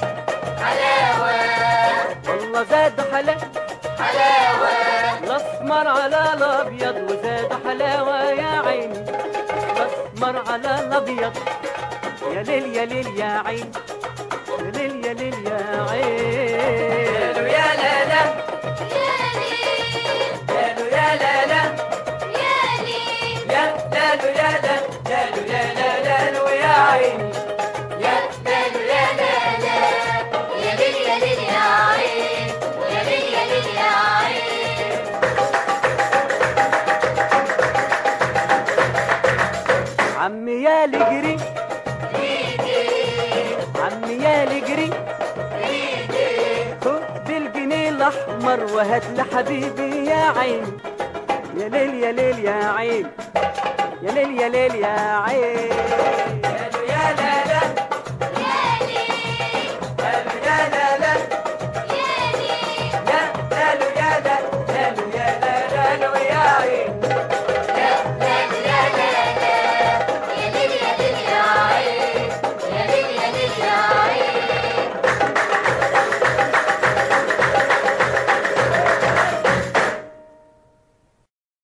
حلاوة والله زاد حلاوة حلاوة الاسمر على الابيض وزاد حلاوه يا عيني الاسمر على الابيض يا ليل يا ليل يا عين يا ليل يا ليل يا عين يا لا لا يا ليل لالو يا لا لا يا ليل يا لالو يا لا لالو يا لا لالو يا عيني يا لالو يا لا لا يا ليل يا ليل يا عين يا ليل يا ليل يا عين عمي يا لجري عمي يا لجري خد الجنيه الاحمر وهات لحبيبي يا عيني يا ليل يا ليل يا عين يا ليل يا ليل يا عين لالو يا لا